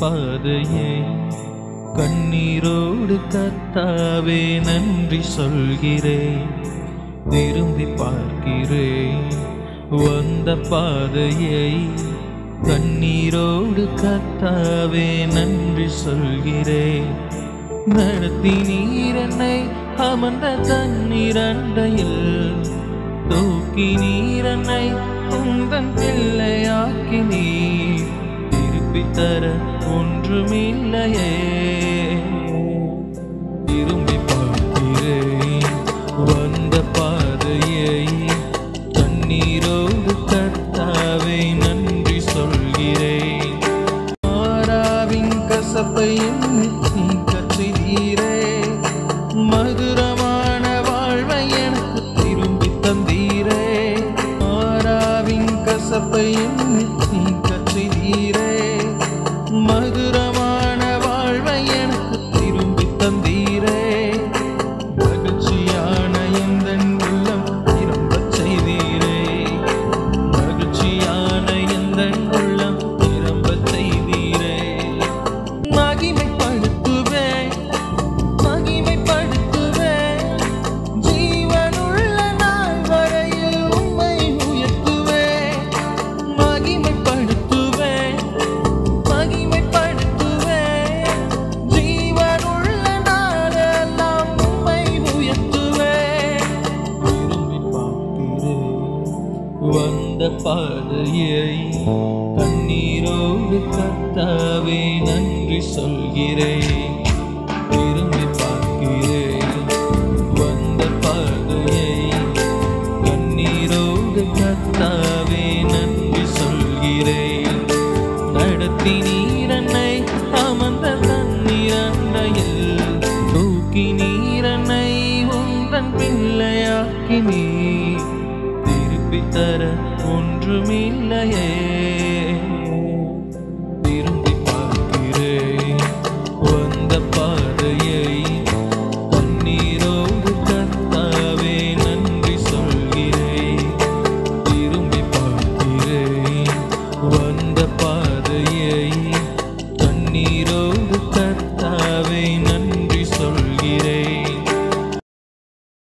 பாதையை கண்ணீரோடு கத்தாவே நன்றி சொல்கிறேன் திரும்பி பார்க்கிறேன் வந்த பாதையை கண்ணீரோடு கத்தாவே நன்றி சொல்கிறேன் நடத்தி நீரன்னை அமர்ந்த தண்ணீரண்டையில் தூக்கி நீரன்னை உந்தன் பிள்ளையாக்கி நீ திருப்பி தர ஒன்றுமில்லையே திரும்பி பார்க்கிறேன் வந்த பாதையை கண்ணீரோடு கத்தாவை நன்றி சொல்கிறேன் மாறாவின் கசப்பை நீ கற்றிதீரே மதுரமான வாழ்வை எனக்கு திரும்பி தந்தீரே மாறாவின் கசப்பை நீ கற்றிதீரே மதுரமான வாழ்வை எனக்கு திரும்பி தந்தீரே மகிழ்ச்சியான எந்த உள்ளம் திரும்பச் செய்தீரே மகிழ்ச்சியான எந்த உள்ளம் திரும்பச் செய்தீரே மகிமைப்படுத்துவேன் மகிமைப்படுத்துவேன் ஜீவனுள்ள நாள் வரையில் உம்மை உயர்த்துவேன் மகிமைப்படுத்துவேன் மகிமைப்படுத்துவேன் ஜீவனுள்ள நாளெல்லாம் உம்மை உயர்த்துவேன் திரும்பி பார்க்கிறேன் வந்த பாதையை கண்ணீரோடு கத்தாவே நன்றி சொல்கிறேன் திரும்பி பார்க்கிறேன் வந்த பாதையை கண்ணீரோடு கத்தாவே நன்றி சொல்கிறேன் நடத்தி நீரன்னை அமர்ந்த தண்ணீரண்டையில் தூக்கி நீரன்னை உந்தன் பிள்ளையாக்கி நீ திருப்பி தர ஒன்றுமில்லையே